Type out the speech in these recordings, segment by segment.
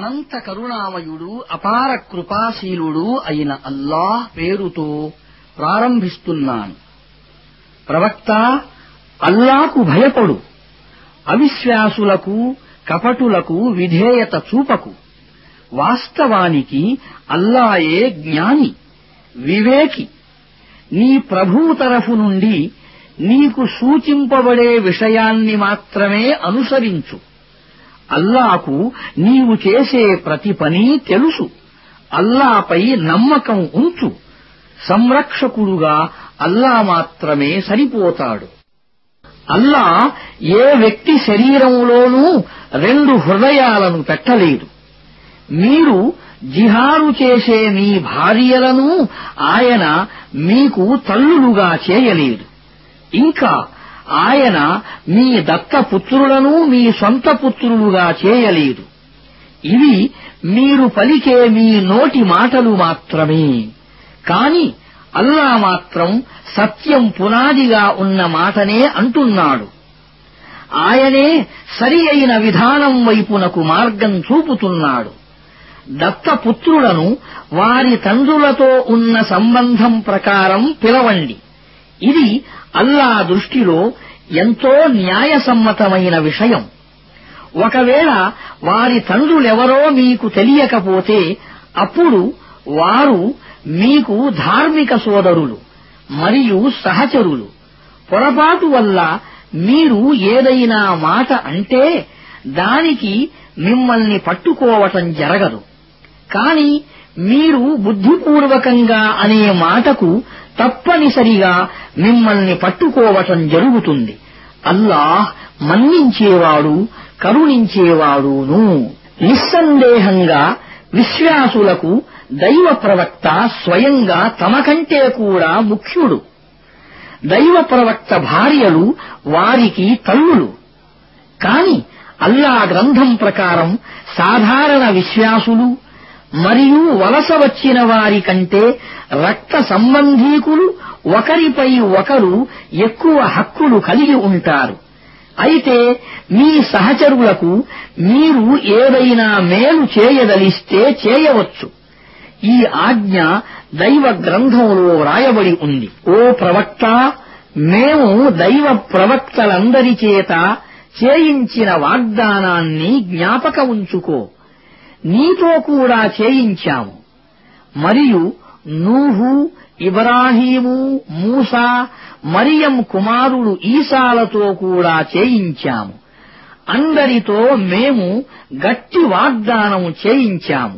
అనంత కరుణామయుడు అపార కృపాశీలుడు అయిన అల్లాహ్ పేరుతో ప్రారంభిస్తున్నాను ప్రవక్త అల్లాకు భయపడు అవిశ్వాసులకు కపటులకు విధేయత చూపకు వాస్తవానికి అల్లాయే జ్ఞాని వివేకి నీ ప్రభువు తరఫు నుండి నీకు సూచింపబడే విషయాన్ని మాత్రమే అనుసరించు అల్లాకు నీవు చేసే ప్రతి పని తెలుసు అల్లాపై నమ్మకం ఉంచు సంరక్షకుడుగా అల్లా మాత్రమే సరిపోతాడు అల్లా ఏ వ్యక్తి శరీరంలోనూ రెండు హృదయాలను పెట్టలేదు మీరు జిహారు చేసే మీ భార్యలను ఆయన మీకు తల్లులుగా చేయలేదు ఇంకా ఆయన మీ దత్తపుత్రులను మీ సొంత పుత్రులుగా చేయలేదు ఇవి మీరు పలికే మీ నోటి మాటలు మాత్రమే కాని అల్లా మాత్రం సత్యం పునాదిగా ఉన్న మాటనే అంటున్నాడు ఆయనే సరి అయిన విధానం వైపునకు మార్గం చూపుతున్నాడు దత్తపుత్రులను వారి తండ్రులతో ఉన్న సంబంధం ప్రకారం పిలవండి ఇది అల్లా దృష్టిలో ఎంతో న్యాయసమ్మతమైన విషయం ఒకవేళ వారి తండ్రులెవరో మీకు తెలియకపోతే అప్పుడు వారు మీకు ధార్మిక సోదరులు మరియు సహచరులు పొరపాటు వల్ల మీరు ఏదైనా మాట అంటే దానికి మిమ్మల్ని పట్టుకోవటం జరగదు కాని మీరు బుద్ధిపూర్వకంగా అనే మాటకు తప్పనిసరిగా మిమ్మల్ని పట్టుకోవటం జరుగుతుంది అల్లాహ్ మన్నించేవాడు కరుణించేవాడును నిస్సందేహంగా విశ్వాసులకు దైవ ప్రవక్త స్వయంగా తమ కంటే కూడా ముఖ్యుడు దైవ ప్రవక్త భార్యలు వారికి తల్లులు కాని అల్లా గ్రంథం ప్రకారం సాధారణ విశ్వాసులు మరియు వలస వచ్చిన వారి కంటే రక్త సంబంధీకులు ఒకరిపై ఒకరు ఎక్కువ హక్కులు కలిగి ఉంటారు అయితే మీ సహచరులకు మీరు ఏదైనా మేలు చేయదలిస్తే చేయవచ్చు ఈ ఆజ్ఞ దైవ గ్రంథంలో వ్రాయబడి ఉంది ఓ ప్రవక్త మేము దైవ ప్రవక్తలందరి చేత చేయించిన వాగ్దానాన్ని జ్ఞాపక ఉంచుకో నీతో కూడా చేయించాము మరియు నూహు ఇబ్రాహీము మూసా మరియం కుమారుడు ఈసాలతో కూడా చేయించాము అందరితో మేము గట్టి వాగ్దానం చేయించాము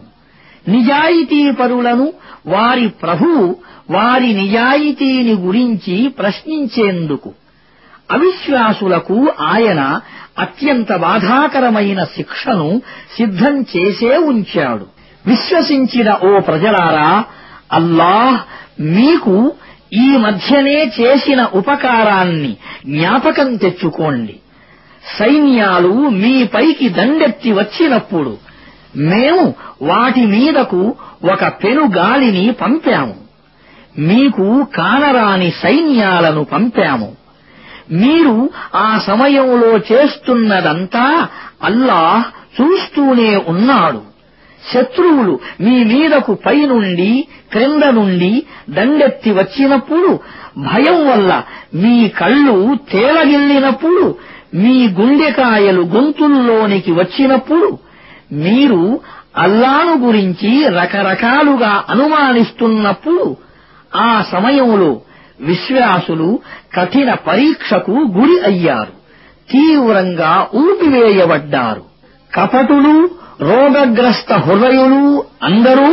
నిజాయితీపరులను వారి ప్రభువు వారి నిజాయితీని గురించి ప్రశ్నించేందుకు అవిశ్వాసులకు ఆయన అత్యంత బాధాకరమైన శిక్షను సిద్ధం చేసే ఉంచాడు విశ్వసించిన ఓ ప్రజలారా అల్లాహ్ మీకు ఈ మధ్యనే చేసిన ఉపకారాన్ని జ్ఞాపకం తెచ్చుకోండి సైన్యాలు మీపైకి దండెత్తి వచ్చినప్పుడు మేము వాటి మీదకు ఒక పెనుగాలిని పంపాము మీకు కానరాని సైన్యాలను పంపాము మీరు ఆ సమయంలో చేస్తున్నదంతా అల్లాహ్ చూస్తూనే ఉన్నాడు శత్రువులు మీ మీదకు పైనుండి క్రింద నుండి దండెత్తి వచ్చినప్పుడు భయం వల్ల మీ కళ్ళు తేలగిల్లినప్పుడు మీ గుండెకాయలు గొంతుల్లోనికి వచ్చినప్పుడు మీరు అల్లాను గురించి రకరకాలుగా అనుమానిస్తున్నప్పుడు ఆ సమయంలో విశ్వాసులు కఠిన పరీక్షకు గురి అయ్యారు తీవ్రంగా ఊపివేయబడ్డారు కపటులు రోగగ్రస్త హృదయులు అందరూ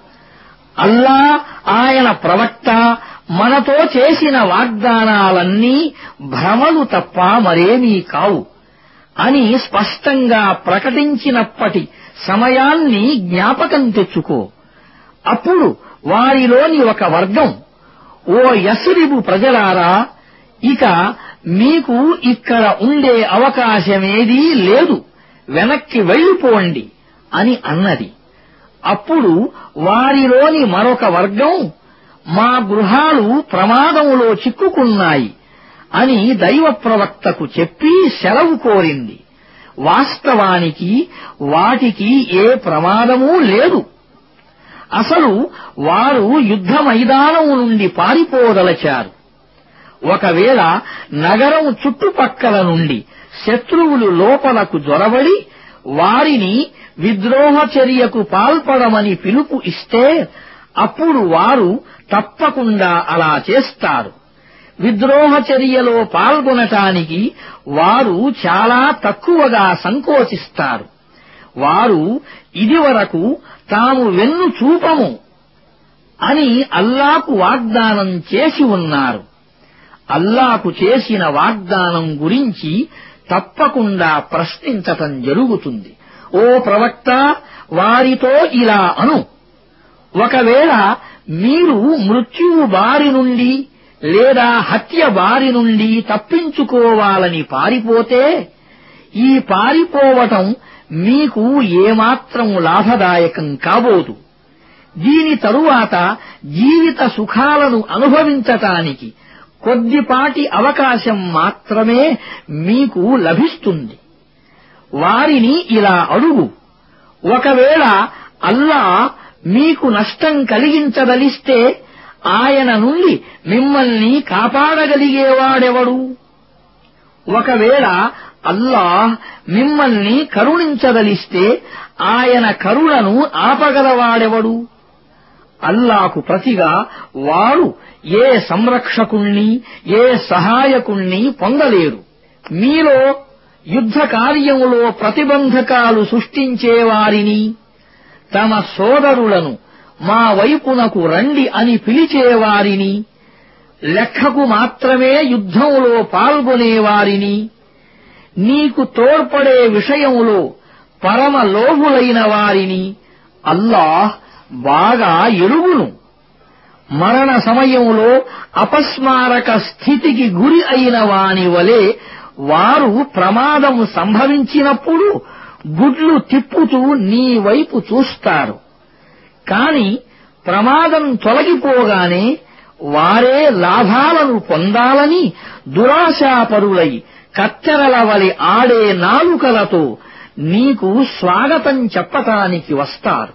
అల్లా ఆయన ప్రవక్త మనతో చేసిన వాగ్దానాలన్నీ భ్రమలు తప్ప మరేమీ కావు అని స్పష్టంగా ప్రకటించినప్పటి సమయాన్ని జ్ఞాపకం తెచ్చుకో అప్పుడు వారిలోని ఒక వర్గం ఓ యసురిబు ప్రజలారా ఇక మీకు ఇక్కడ ఉండే అవకాశమేదీ లేదు వెనక్కి వెళ్ళిపోండి అని అన్నది అప్పుడు వారిలోని మరొక వర్గం మా గృహాలు ప్రమాదంలో చిక్కుకున్నాయి అని దైవ ప్రవక్తకు చెప్పి సెలవు కోరింది వాస్తవానికి వాటికి ఏ ప్రమాదమూ లేదు అసలు వారు యుద్ధ మైదానం నుండి పారిపోదలచారు ఒకవేళ నగరం చుట్టుపక్కల నుండి శత్రువులు లోపలకు జొరబడి వారిని విద్రోహ చర్యకు పాల్పడమని పిలుపు ఇస్తే అప్పుడు వారు తప్పకుండా అలా చేస్తారు విద్రోహ చర్యలో పాల్గొనటానికి వారు చాలా తక్కువగా సంకోచిస్తారు వారు ఇదివరకు తాము వెన్ను చూపము అని అల్లాకు వాగ్దానం చేసి ఉన్నారు అల్లాకు చేసిన వాగ్దానం గురించి తప్పకుండా ప్రశ్నించటం జరుగుతుంది ఓ ప్రవక్త వారితో ఇలా అను ఒకవేళ మీరు మృత్యువు బారి నుండి లేదా హత్య బారి నుండి తప్పించుకోవాలని పారిపోతే ఈ పారిపోవటం మీకు ఏమాత్రం లాభదాయకం కాబోదు దీని తరువాత జీవిత సుఖాలను అనుభవించటానికి కొద్దిపాటి అవకాశం మాత్రమే మీకు లభిస్తుంది వారిని ఇలా అడుగు ఒకవేళ అల్లా మీకు నష్టం కలిగించదలిస్తే ఆయన నుండి మిమ్మల్ని కాపాడగలిగేవాడెవడు ఒకవేళ అల్లాహ్ మిమ్మల్ని కరుణించదలిస్తే ఆయన కరుణను ఆపగలవాడెవడు అల్లాకు ప్రతిగా వారు ఏ సంరక్షకుణ్ణి ఏ సహాయకుణ్ణి పొందలేరు మీలో యుద్ధ కార్యములో ప్రతిబంధకాలు సృష్టించేవారిని తమ సోదరులను మా వైపునకు రండి అని పిలిచేవారిని లెక్కకు మాత్రమే యుద్ధంలో పాల్గొనేవారిని నీకు తోడ్పడే విషయములో పరమ లోభులైన వారిని అల్లాహ్ బాగా ఎరుగును మరణ సమయంలో అపస్మారక స్థితికి గురి అయిన వాని వలె వారు ప్రమాదం సంభవించినప్పుడు గుడ్లు తిప్పుతూ నీ వైపు చూస్తారు కాని ప్రమాదం తొలగిపోగానే వారే లాభాలను పొందాలని దురాశాపరులై కత్తెరల వలి ఆడే నాలుకలతో నీకు స్వాగతం చెప్పటానికి వస్తారు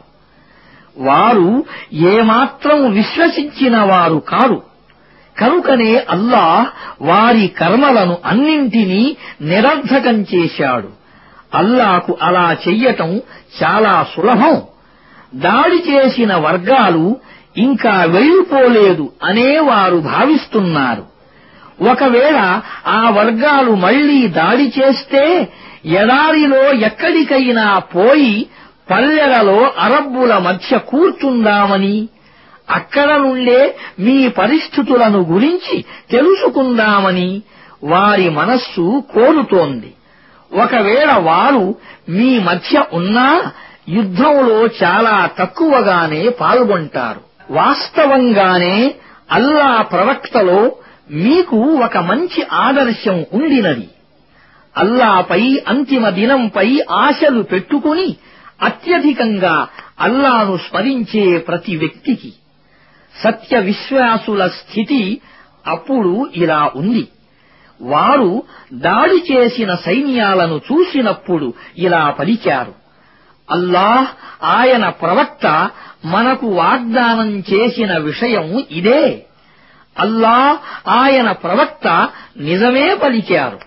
వారు ఏమాత్రం విశ్వసించిన వారు కారు కనుకనే అల్లాహ్ వారి కర్మలను అన్నింటినీ నిరర్ధకం చేశాడు అల్లాకు అలా చెయ్యటం చాలా సులభం దాడి చేసిన వర్గాలు ఇంకా వెళ్ళిపోలేదు అనే వారు భావిస్తున్నారు ఒకవేళ ఆ వర్గాలు మళ్లీ దాడి చేస్తే ఎడారిలో ఎక్కడికైనా పోయి పల్లెలలో అరబ్బుల మధ్య కూర్చుందామని అక్కడ నుండే మీ పరిస్థితులను గురించి తెలుసుకుందామని వారి మనస్సు కోరుతోంది ఒకవేళ వారు మీ మధ్య ఉన్నా యుద్ధంలో చాలా తక్కువగానే పాల్గొంటారు వాస్తవంగానే అల్లా ప్రవక్తలో మీకు ఒక మంచి ఆదర్శం ఉండినది అల్లాపై అంతిమ దినంపై ఆశలు పెట్టుకుని అత్యధికంగా అల్లాను స్మరించే ప్రతి వ్యక్తికి సత్య విశ్వాసుల స్థితి అప్పుడు ఇలా ఉంది వారు దాడి చేసిన సైన్యాలను చూసినప్పుడు ఇలా పలికారు అల్లాహ్ ఆయన ప్రవక్త మనకు వాగ్దానం చేసిన విషయం ఇదే అల్లాహ్ ఆయన ప్రవక్త నిజమే పలికారు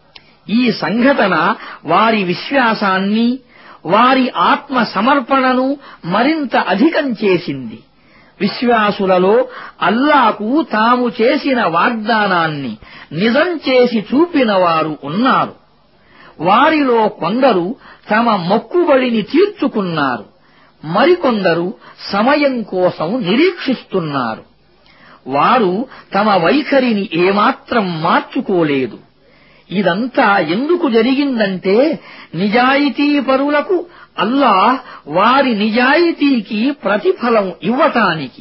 ఈ సంఘటన వారి విశ్వాసాన్ని వారి ఆత్మ సమర్పణను మరింత అధికం చేసింది విశ్వాసులలో అల్లాకు తాము చేసిన వాగ్దానాన్ని నిజం చేసి చూపిన వారు ఉన్నారు వారిలో కొందరు తమ మొక్కుబడిని తీర్చుకున్నారు మరికొందరు సమయం కోసం నిరీక్షిస్తున్నారు వారు తమ వైఖరిని ఏమాత్రం మార్చుకోలేదు ఇదంతా ఎందుకు జరిగిందంటే నిజాయితీపరులకు అల్లాహ్ వారి నిజాయితీకి ప్రతిఫలం ఇవ్వటానికి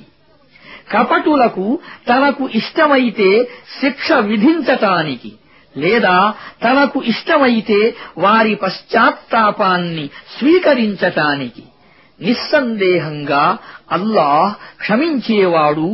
కపటులకు తనకు ఇష్టమైతే శిక్ష విధించటానికి లేదా తనకు ఇష్టమైతే వారి పశ్చాత్తాపాన్ని స్వీకరించటానికి నిస్సందేహంగా అల్లాహ్ క్షమించేవాడు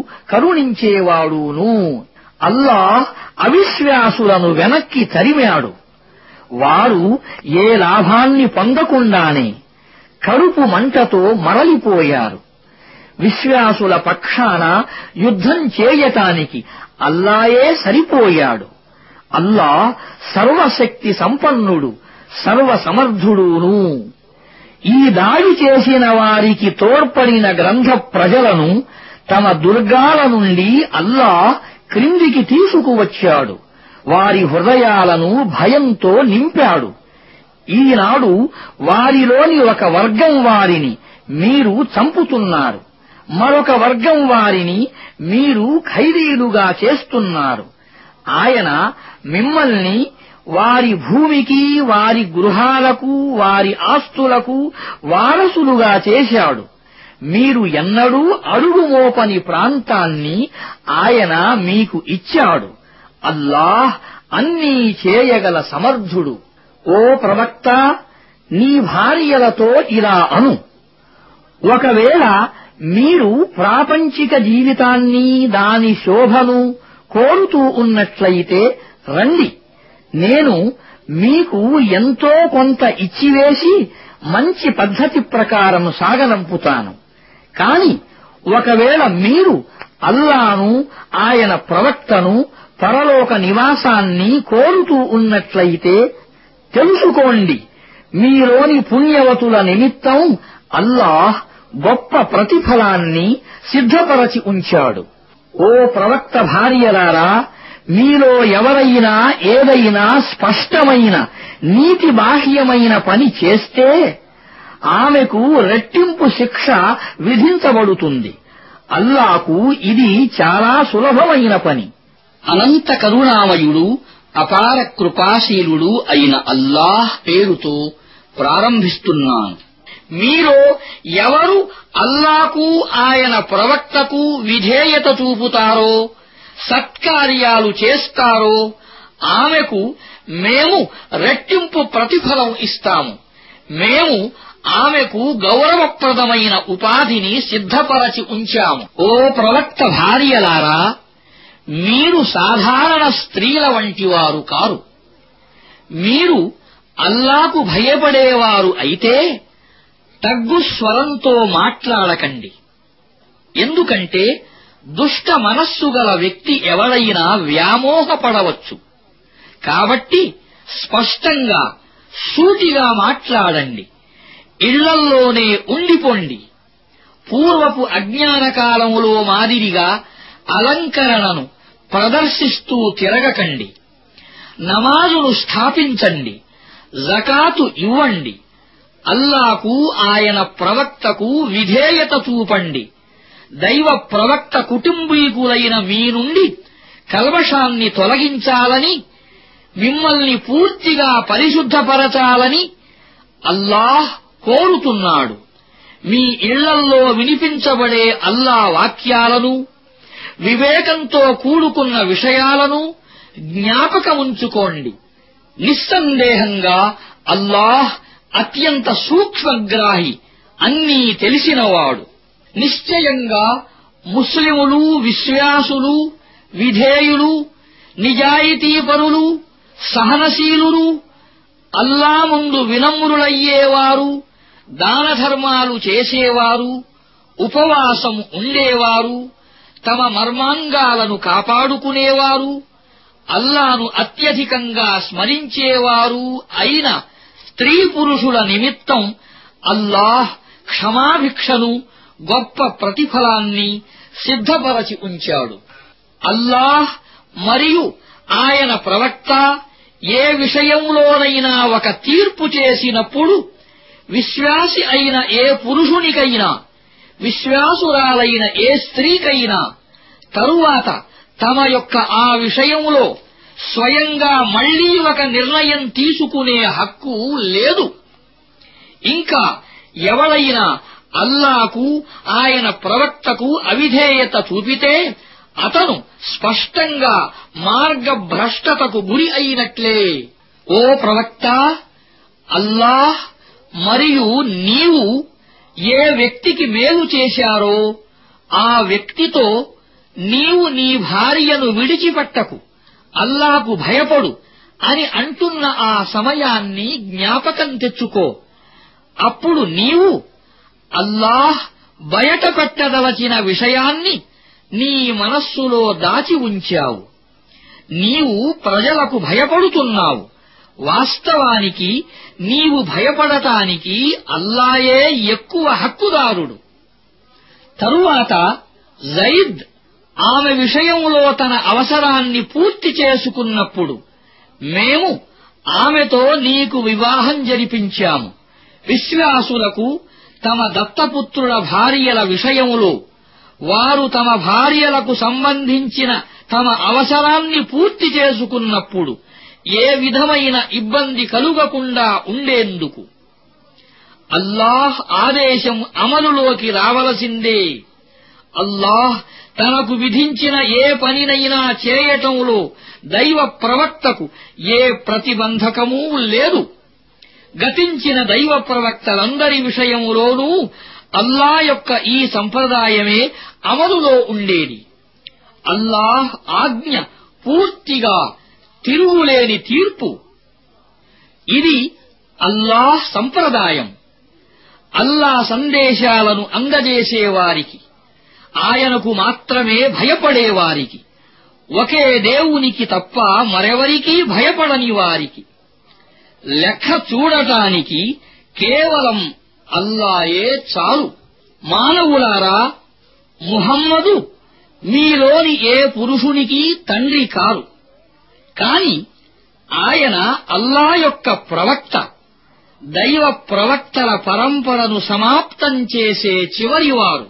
కరుణించేవాడును అల్లాహ్ అవిశ్వాసులను వెనక్కి తరిమాడు వారు ఏ లాభాన్ని పొందకుండానే కడుపు మంటతో మరలిపోయారు విశ్వాసుల పక్షాన యుద్ధం చేయటానికి అల్లాయే సరిపోయాడు అల్లా సర్వశక్తి సంపన్నుడు సర్వసమర్థుడును ఈ దాడి చేసిన వారికి తోడ్పడిన గ్రంథ ప్రజలను తమ దుర్గాల నుండి అల్లా క్రిందికి తీసుకువచ్చాడు వారి హృదయాలను భయంతో నింపాడు ఈనాడు వారిలోని ఒక వర్గం వారిని మీరు చంపుతున్నారు మరొక వర్గం వారిని మీరు ఖైదీలుగా చేస్తున్నారు ఆయన మిమ్మల్ని వారి భూమికి వారి గృహాలకు వారి ఆస్తులకు వారసులుగా చేశాడు మీరు ఎన్నడూ అడుగుమోపని ప్రాంతాన్ని ఆయన మీకు ఇచ్చాడు అల్లాహ్ అన్నీ చేయగల సమర్థుడు ఓ ప్రవక్త నీ భార్యలతో ఇలా అను ఒకవేళ మీరు ప్రాపంచిక జీవితాన్ని దాని శోభను కోరుతూ ఉన్నట్లయితే రండి నేను మీకు ఎంతో కొంత ఇచ్చివేసి మంచి పద్ధతి ప్రకారం సాగనంపుతాను కాని ఒకవేళ మీరు అల్లాను ఆయన ప్రవక్తను పరలోక నివాసాన్ని కోరుతూ ఉన్నట్లయితే తెలుసుకోండి మీలోని పుణ్యవతుల నిమిత్తం అల్లాహ్ గొప్ప ప్రతిఫలాన్ని సిద్ధపరచి ఉంచాడు ఓ ప్రవక్త భార్యలారా మీలో ఎవరైనా ఏదైనా స్పష్టమైన నీతి బాహ్యమైన పని చేస్తే ఆమెకు రెట్టింపు శిక్ష విధించబడుతుంది అల్లాకు ఇది చాలా సులభమైన పని అనంత కరుణామయుడు అపార కృపాశీలుడు అయిన అల్లాహ్ పేరుతో ప్రారంభిస్తున్నాను మీలో ఎవరు అల్లాకు ఆయన ప్రవక్తకు విధేయత చూపుతారో సత్కార్యాలు చేస్తారో ఆమెకు మేము రెట్టింపు ప్రతిఫలం ఇస్తాము మేము ఆమెకు గౌరవప్రదమైన ఉపాధిని సిద్ధపరచి ఉంచాము ఓ ప్రవక్త భార్యలారా మీరు సాధారణ స్త్రీల వంటివారు కారు మీరు అల్లాకు భయపడేవారు అయితే తగ్గు స్వరంతో మాట్లాడకండి ఎందుకంటే దుష్ట మనస్సు గల వ్యక్తి ఎవడైనా వ్యామోహపడవచ్చు కాబట్టి స్పష్టంగా సూటిగా మాట్లాడండి ఇళ్లల్లోనే ఉండిపోండి పూర్వపు అజ్ఞాన కాలములో మాదిరిగా అలంకరణను ప్రదర్శిస్తూ తిరగకండి నమాజును స్థాపించండి జకాతు ఇవ్వండి అల్లాకు ఆయన ప్రవక్తకు విధేయత చూపండి దైవ ప్రవక్త కుటుంబీకులైన మీ నుండి కల్మషాన్ని తొలగించాలని మిమ్మల్ని పూర్తిగా పరిశుద్ధపరచాలని అల్లాహ్ కోరుతున్నాడు మీ ఇళ్లల్లో వినిపించబడే అల్లా వాక్యాలను వివేకంతో కూడుకున్న విషయాలను జ్ఞాపకముంచుకోండి నిస్సందేహంగా అల్లాహ్ అత్యంత సూక్ష్మగ్రాహి అన్నీ తెలిసినవాడు నిశ్చయంగా ముస్లిములు విశ్వాసులు విధేయులు నిజాయితీపరులు సహనశీలురు అల్లా ముందు వినమ్రులయ్యేవారు దానధర్మాలు చేసేవారు ఉపవాసం ఉండేవారు తమ మర్మాంగాలను కాపాడుకునేవారు అల్లాను అత్యధికంగా స్మరించేవారు అయిన స్త్రీ పురుషుల నిమిత్తం అల్లాహ్ క్షమాభిక్షను గొప్ప ప్రతిఫలాన్ని సిద్ధపరచి ఉంచాడు అల్లాహ్ మరియు ఆయన ప్రవక్త ఏ విషయంలోనైనా ఒక తీర్పు చేసినప్పుడు విశ్వాసి అయిన ఏ పురుషునికైనా విశ్వాసురాలైన ఏ స్త్రీకైనా తరువాత తమ యొక్క ఆ విషయంలో స్వయంగా మళ్లీ ఒక నిర్ణయం తీసుకునే హక్కు లేదు ఇంకా ఎవడైనా అల్లాకు ఆయన ప్రవక్తకు అవిధేయత చూపితే అతను స్పష్టంగా మార్గభ్రష్టతకు గురి అయినట్లే ఓ ప్రవక్త అల్లాహ్ మరియు నీవు ఏ వ్యక్తికి మేలు చేశారో ఆ వ్యక్తితో నీవు నీ భార్యను విడిచిపెట్టకు అల్లాకు భయపడు అని అంటున్న ఆ సమయాన్ని జ్ఞాపకం తెచ్చుకో అప్పుడు నీవు అల్లాహ్ బయట పెట్టదలచిన విషయాన్ని నీ మనస్సులో దాచి ఉంచావు నీవు ప్రజలకు భయపడుతున్నావు వాస్తవానికి నీవు భయపడటానికి అల్లాయే ఎక్కువ హక్కుదారుడు తరువాత జైద్ ఆమె విషయంలో తన అవసరాన్ని పూర్తి చేసుకున్నప్పుడు మేము ఆమెతో నీకు వివాహం జరిపించాము విశ్వాసులకు తమ దత్తపుత్రుల భార్యల విషయములో వారు తమ భార్యలకు సంబంధించిన తమ అవసరాన్ని పూర్తి చేసుకున్నప్పుడు ఏ విధమైన ఇబ్బంది కలుగకుండా ఉండేందుకు అల్లాహ్ ఆదేశం అమలులోకి రావలసిందే అల్లాహ్ తనకు విధించిన ఏ పనినైనా చేయటంలో దైవ ప్రవక్తకు ఏ ప్రతిబంధకమూ లేదు గతించిన దైవ ప్రవక్తలందరి విషయములోనూ అల్లా యొక్క ఈ సంప్రదాయమే అమలులో ఉండేది అల్లాహ్ ఆజ్ఞ పూర్తిగా తిరుగులేని తీర్పు ఇది అల్లాహ్ సంప్రదాయం అల్లా సందేశాలను అందజేసేవారికి ఆయనకు మాత్రమే భయపడేవారికి ఒకే దేవునికి తప్ప మరెవరికీ భయపడని వారికి లెక్క చూడటానికి కేవలం అల్లాయే చాలు మానవులారా ముహమ్మదు మీలోని ఏ పురుషునికి తండ్రి కారు కాని ఆయన అల్లా యొక్క ప్రవక్త దైవ ప్రవక్తల పరంపరను సమాప్తం చేసే చివరివారు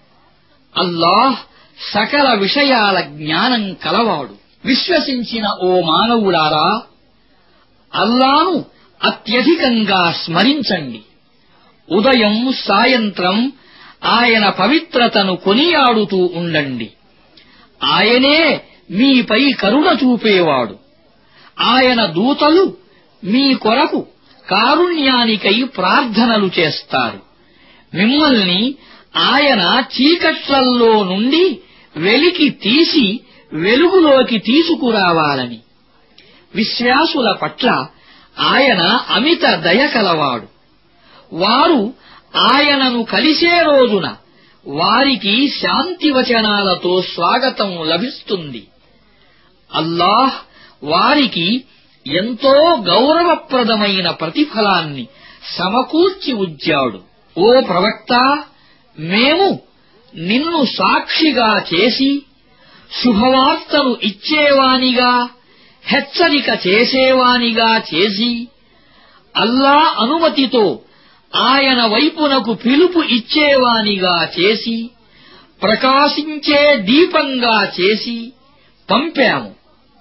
అల్లాహ్ సకల విషయాల జ్ఞానం కలవాడు విశ్వసించిన ఓ మానవులారా అల్లాను అత్యధికంగా స్మరించండి ఉదయం సాయంత్రం ఆయన పవిత్రతను కొనియాడుతూ ఉండండి ఆయనే మీపై కరుణ చూపేవాడు ఆయన దూతలు మీ కొరకు కారుణ్యానికై ప్రార్థనలు చేస్తారు మిమ్మల్ని ఆయన చీకట్లల్లో నుండి వెలికి తీసి వెలుగులోకి తీసుకురావాలని విశ్వాసుల పట్ల ఆయన అమిత దయ కలవాడు వారు ఆయనను కలిసే రోజున వారికి శాంతి వచనాలతో స్వాగతం లభిస్తుంది అల్లాహ్ వారికి ఎంతో గౌరవప్రదమైన ప్రతిఫలాన్ని సమకూర్చి ఉంచాడు ఓ ప్రవక్త మేము నిన్ను సాక్షిగా చేసి శుభవార్తను ఇచ్చేవానిగా హెచ్చరిక చేసేవానిగా చేసి అల్లా అనుమతితో ఆయన వైపునకు పిలుపు ఇచ్చేవానిగా చేసి ప్రకాశించే దీపంగా చేసి పంపాము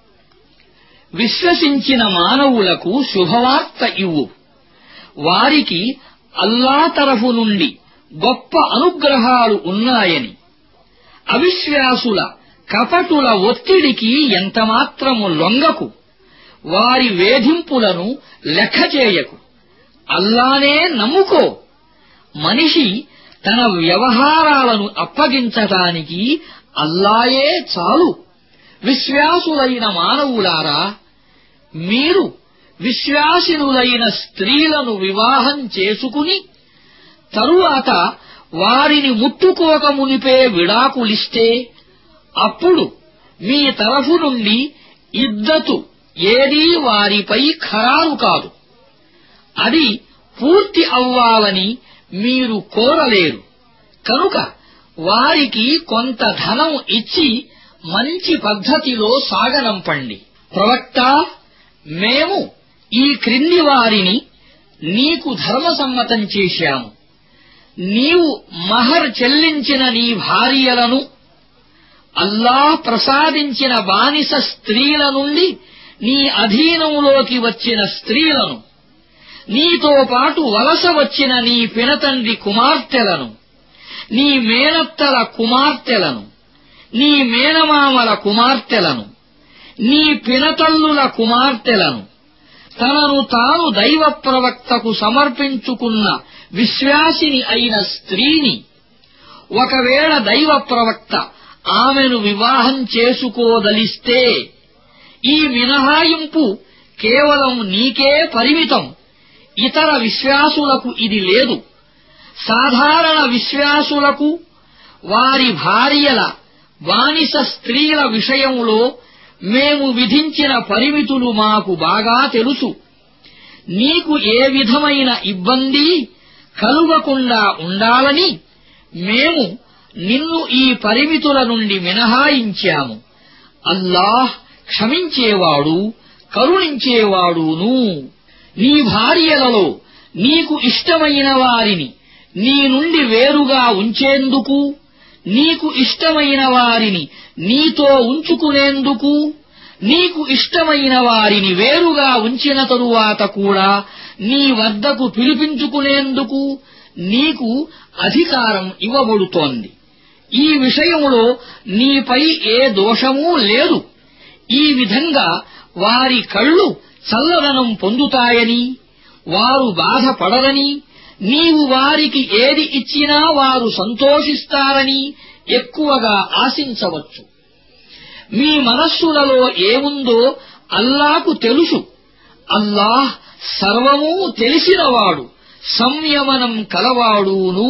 విశ్వసించిన మానవులకు శుభవార్త ఇవ్వు వారికి అల్లా తరఫు నుండి గొప్ప అనుగ్రహాలు ఉన్నాయని అవిశ్వాసుల కపటుల ఒత్తిడికి ఎంతమాత్రము లొంగకు వారి వేధింపులను లెక్క చేయకు అల్లానే నమ్ముకో మనిషి తన వ్యవహారాలను అప్పగించటానికి అల్లాయే చాలు విశ్వాసులైన మానవులారా మీరు విశ్వాసినులైన స్త్రీలను వివాహం చేసుకుని తరువాత వారిని ముట్టుకోకమునిపే విడాకులిస్తే అప్పుడు మీ తరఫు నుండి ఇద్దతు ఏదీ వారిపై ఖరారు కాదు అది పూర్తి అవ్వాలని మీరు కోరలేరు కనుక వారికి కొంత ధనం ఇచ్చి మంచి పద్ధతిలో సాగనంపండి ప్రవక్త మేము ఈ క్రింది వారిని నీకు ధర్మసమ్మతం చేశాము నీవు మహర్ చెల్లించిన నీ భార్యలను అల్లాహ్ ప్రసాదించిన బానిస స్త్రీల నుండి నీ అధీనంలోకి వచ్చిన స్త్రీలను నీతో పాటు వలస వచ్చిన నీ పినతండ్రి కుమార్తెలను నీ మేనత్తల కుమార్తెలను నీ మేనమామల కుమార్తెలను నీ పినతల్లుల కుమార్తెలను తనను తాను దైవ ప్రవక్తకు సమర్పించుకున్న విశ్వాసిని అయిన స్త్రీని ఒకవేళ దైవ ప్రవక్త ఆమెను వివాహం చేసుకోదలిస్తే ఈ మినహాయింపు కేవలం నీకే పరిమితం ఇతర విశ్వాసులకు ఇది లేదు సాధారణ విశ్వాసులకు వారి భార్యల బానిస స్త్రీల విషయంలో మేము విధించిన పరిమితులు మాకు బాగా తెలుసు నీకు ఏ విధమైన ఇబ్బంది కలుగకుండా ఉండాలని మేము నిన్ను ఈ పరిమితుల నుండి మినహాయించాము అల్లాహ్ క్షమించేవాడు కరుణించేవాడును నీ భార్యలలో నీకు ఇష్టమైన వారిని నీ నుండి వేరుగా ఉంచేందుకు నీకు ఇష్టమైన వారిని నీతో ఉంచుకునేందుకు నీకు ఇష్టమైన వారిని వేరుగా ఉంచిన తరువాత కూడా నీ వద్దకు పిలిపించుకునేందుకు నీకు అధికారం ఇవ్వబడుతోంది ఈ విషయంలో నీపై ఏ దోషమూ లేదు ఈ విధంగా వారి కళ్ళు చల్లదనం పొందుతాయని వారు బాధపడరని నీవు వారికి ఏది ఇచ్చినా వారు సంతోషిస్తారని ఎక్కువగా ఆశించవచ్చు మీ మనస్సులలో ఏముందో అల్లాకు తెలుసు అల్లాహ్ సర్వమూ తెలిసినవాడు సంయమనం కలవాడును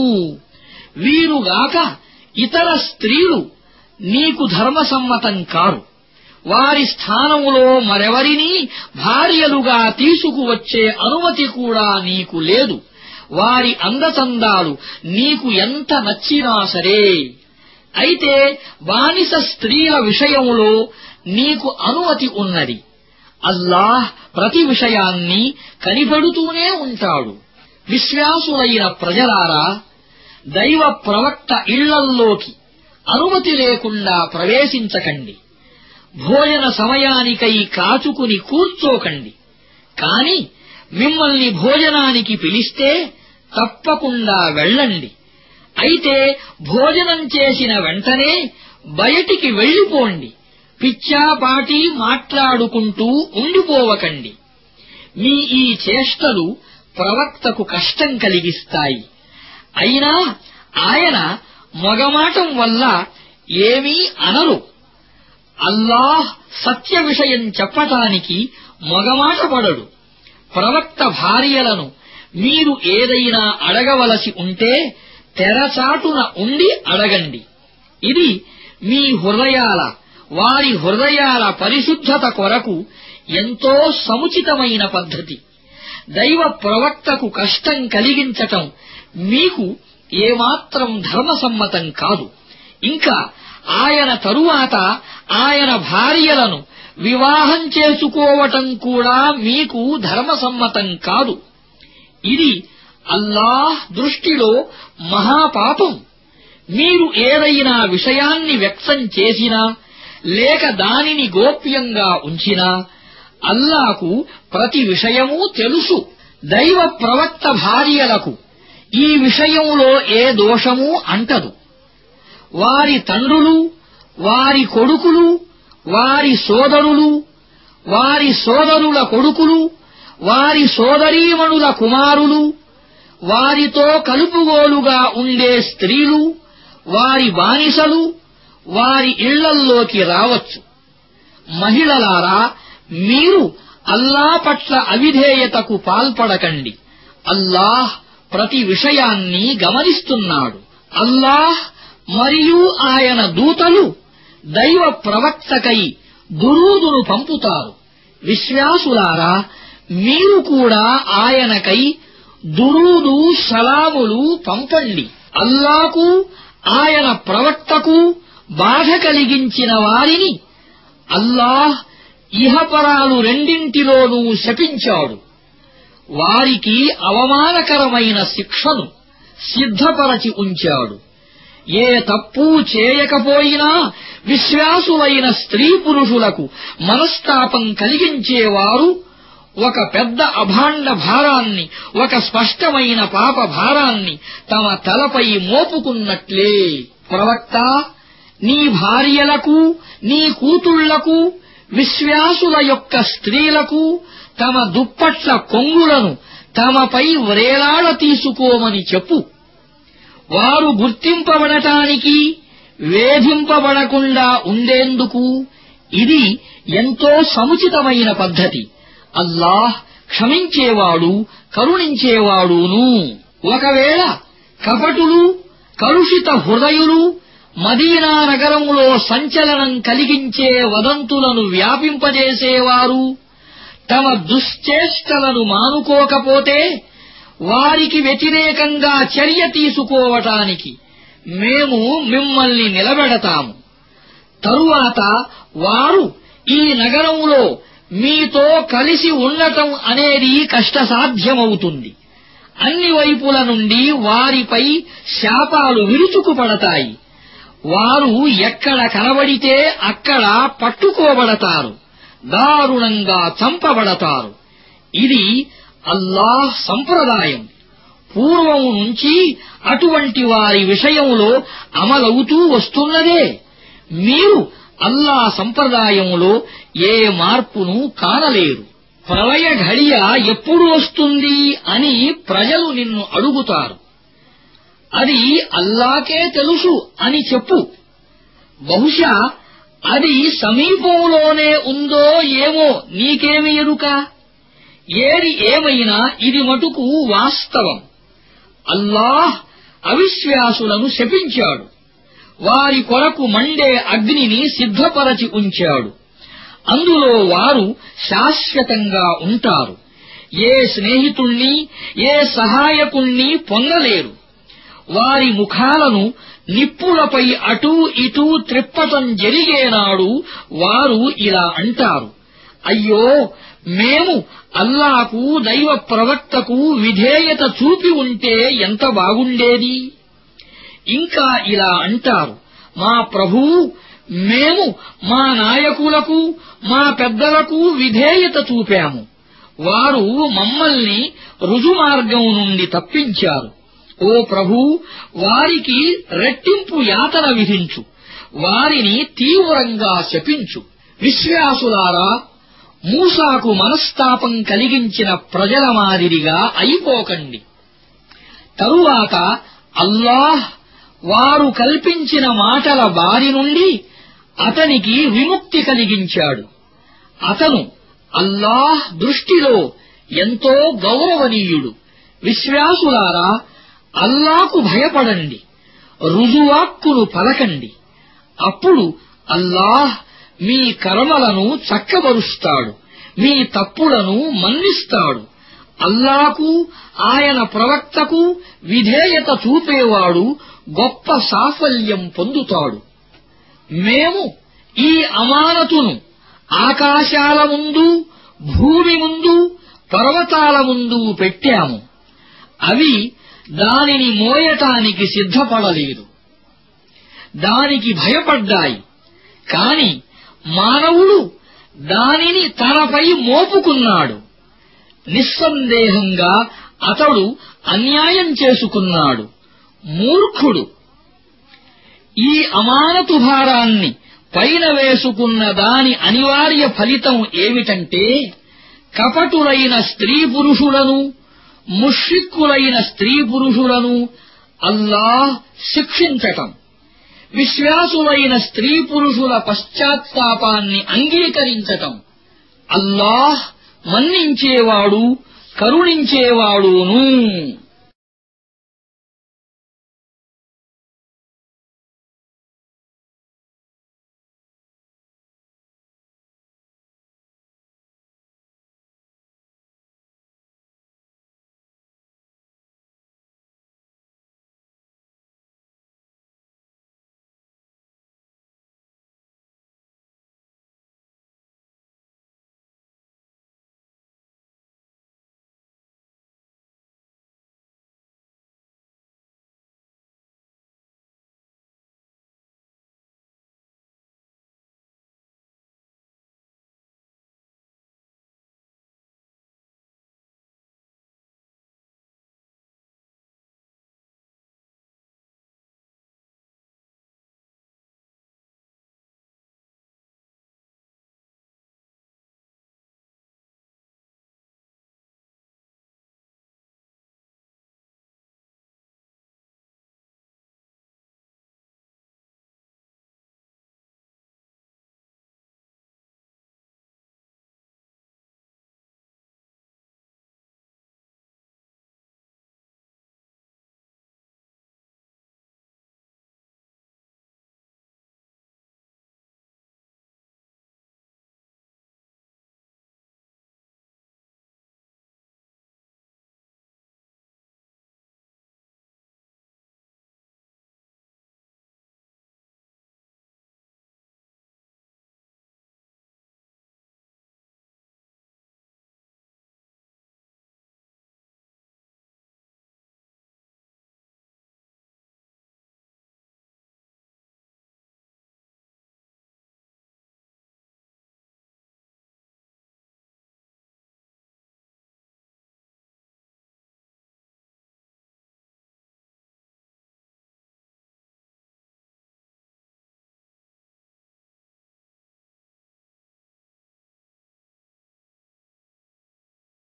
వీరుగాక ఇతర స్త్రీలు నీకు ధర్మసమ్మతం కారు వారి స్థానములో మరెవరినీ భార్యలుగా తీసుకువచ్చే అనుమతి కూడా నీకు లేదు వారి అందచందాలు నీకు ఎంత నచ్చినా సరే అయితే బానిస స్త్రీల విషయంలో నీకు అనుమతి ఉన్నది అల్లాహ్ ప్రతి విషయాన్ని కనిపెడుతూనే ఉంటాడు విశ్వాసులైన ప్రజలారా దైవ ప్రవక్త ఇళ్లల్లోకి అనుమతి లేకుండా ప్రవేశించకండి భోజన సమయానికై కాచుకుని కూర్చోకండి కాని మిమ్మల్ని భోజనానికి పిలిస్తే తప్పకుండా వెళ్ళండి అయితే భోజనం చేసిన వెంటనే బయటికి వెళ్ళిపోండి పిచ్చాపాటి మాట్లాడుకుంటూ ఉండిపోవకండి మీ ఈ చేష్టలు ప్రవక్తకు కష్టం కలిగిస్తాయి అయినా ఆయన మొగమాటం వల్ల ఏమీ అనరు అల్లాహ్ సత్య విషయం చెప్పటానికి మొగమాట పడడు ప్రవక్త భార్యలను మీరు ఏదైనా అడగవలసి ఉంటే తెరచాటున ఉండి అడగండి ఇది మీ హృదయాల వారి హృదయాల పరిశుద్ధత కొరకు ఎంతో సముచితమైన పద్ధతి దైవ ప్రవక్తకు కష్టం కలిగించటం మీకు ఏమాత్రం ధర్మసమ్మతం కాదు ఇంకా ఆయన తరువాత ఆయన భార్యలను వివాహం చేసుకోవటం కూడా మీకు ధర్మసమ్మతం కాదు ఇది అల్లాహ్ దృష్టిలో మహాపాపం మీరు ఏదైనా విషయాన్ని వ్యక్తం చేసినా లేక దానిని గోప్యంగా ఉంచినా అల్లాకు ప్రతి విషయమూ తెలుసు దైవ ప్రవక్త భార్యలకు ఈ విషయంలో ఏ దోషమూ అంటదు వారి తండ్రులు వారి కొడుకులు వారి సోదరులు వారి సోదరుల కొడుకులు వారి సోదరీమణుల కుమారులు వారితో కలుపుగోలుగా ఉండే స్త్రీలు వారి బానిసలు వారి ఇళ్లల్లోకి రావచ్చు మహిళలారా మీరు అల్లా పట్ల అవిధేయతకు పాల్పడకండి అల్లాహ్ ప్రతి విషయాన్ని గమనిస్తున్నాడు అల్లాహ్ మరియు ఆయన దూతలు దైవ ప్రవక్తకై దురూదును పంపుతారు విశ్వాసులారా మీరు కూడా ఆయనకై దురూదు సలాములు పంపండి అల్లాకు ఆయన ప్రవక్తకు బాధ కలిగించిన వారిని అల్లాహ్ ఇహపరాలు రెండింటిలోనూ శపించాడు వారికి అవమానకరమైన శిక్షను సిద్ధపరచి ఉంచాడు ఏ తప్పు చేయకపోయినా విశ్వాసులైన స్త్రీ పురుషులకు మనస్తాపం కలిగించేవారు ఒక పెద్ద అభాండ భారాన్ని ఒక స్పష్టమైన పాప భారాన్ని తమ తలపై మోపుకున్నట్లే ప్రవక్త నీ భార్యలకు నీ కూతుళ్లకు విశ్వాసుల యొక్క స్త్రీలకు తమ దుప్పట్ల కొంగులను తమపై వ్రేలాడ తీసుకోమని చెప్పు వారు గుర్తింపబడటానికి వేధింపబడకుండా ఉండేందుకు ఇది ఎంతో సముచితమైన పద్ధతి అల్లాహ్ క్షమించేవాడు కరుణించేవాడును ఒకవేళ కపటులు కలుషిత హృదయులు మదీనా నగరములో సంచలనం కలిగించే వదంతులను వ్యాపింపజేసేవారు తమ దుశ్చేష్టలను మానుకోకపోతే వారికి వ్యతిరేకంగా చర్య తీసుకోవటానికి మేము మిమ్మల్ని నిలబెడతాము తరువాత వారు ఈ నగరంలో మీతో కలిసి ఉండటం అనేది కష్టసాధ్యమవుతుంది అన్ని వైపుల నుండి వారిపై శాపాలు విరుచుకుపడతాయి వారు ఎక్కడ కనబడితే అక్కడ పట్టుకోబడతారు దారుణంగా చంపబడతారు ఇది అల్లాహ్ సంప్రదాయం పూర్వం నుంచి అటువంటి వారి విషయంలో అమలవుతూ వస్తున్నదే మీరు అల్లా సంప్రదాయంలో ఏ మార్పును కానలేరు ప్రళయ ఘడియ ఎప్పుడు వస్తుంది అని ప్రజలు నిన్ను అడుగుతారు అది అల్లాకే తెలుసు అని చెప్పు బహుశా అది సమీపంలోనే ఉందో ఏమో నీకేమి ఎరుక ఏది ఏమైనా ఇది మటుకు వాస్తవం అల్లాహ్ అవిశ్వాసులను శపించాడు వారి కొరకు మండే అగ్నిని సిద్ధపరచి ఉంచాడు అందులో వారు శాశ్వతంగా ఉంటారు ఏ స్నేహితుణ్ణి ఏ సహాయకుణ్ణి పొందలేరు వారి ముఖాలను నిప్పులపై అటూ ఇటూ త్రిప్పటం జరిగేనాడు వారు ఇలా అంటారు అయ్యో మేము అల్లాకు దైవ ప్రవక్తకు విధేయత చూపి ఉంటే ఎంత బాగుండేది ఇంకా ఇలా అంటారు మా ప్రభూ మేము మా నాయకులకు మా పెద్దలకు విధేయత చూపాము వారు మమ్మల్ని రుజుమార్గం నుండి తప్పించారు ఓ ప్రభూ వారికి రెట్టింపు యాతన విధించు వారిని తీవ్రంగా శపించు విశ్వాసులారా మూసాకు మనస్తాపం కలిగించిన ప్రజల మాదిరిగా అయిపోకండి తరువాత అల్లాహ్ వారు కల్పించిన మాటల బారి నుండి అతనికి విముక్తి కలిగించాడు అతను అల్లాహ్ దృష్టిలో ఎంతో గౌరవనీయుడు విశ్వాసులారా అల్లాకు భయపడండి రుజువాక్కును పలకండి అప్పుడు అల్లాహ్ మీ కర్మలను చక్కబరుస్తాడు మీ తప్పులను మన్నిస్తాడు అల్లాకు ఆయన ప్రవక్తకు విధేయత చూపేవాడు గొప్ప సాఫల్యం పొందుతాడు మేము ఈ అమానతును ఆకాశాల ముందు భూమి ముందు పర్వతాల ముందు పెట్టాము అవి దానిని మోయటానికి సిద్ధపడలేదు దానికి భయపడ్డాయి కాని మానవుడు దానిని తనపై మోపుకున్నాడు నిస్సందేహంగా అతడు అన్యాయం చేసుకున్నాడు మూర్ఖుడు ఈ అమానతు భారాన్ని పైన వేసుకున్న దాని అనివార్య ఫలితం ఏమిటంటే కపటులైన స్త్రీ పురుషులను ముష్రిక్కులైన స్త్రీ పురుషులను అల్లాహ్ శిక్షించటం విశ్వాసులైన స్త్రీ పురుషుల పశ్చాత్తాపాన్ని అంగీకరించటం అల్లాహ్ మన్నించేవాడు కరుణించేవాడును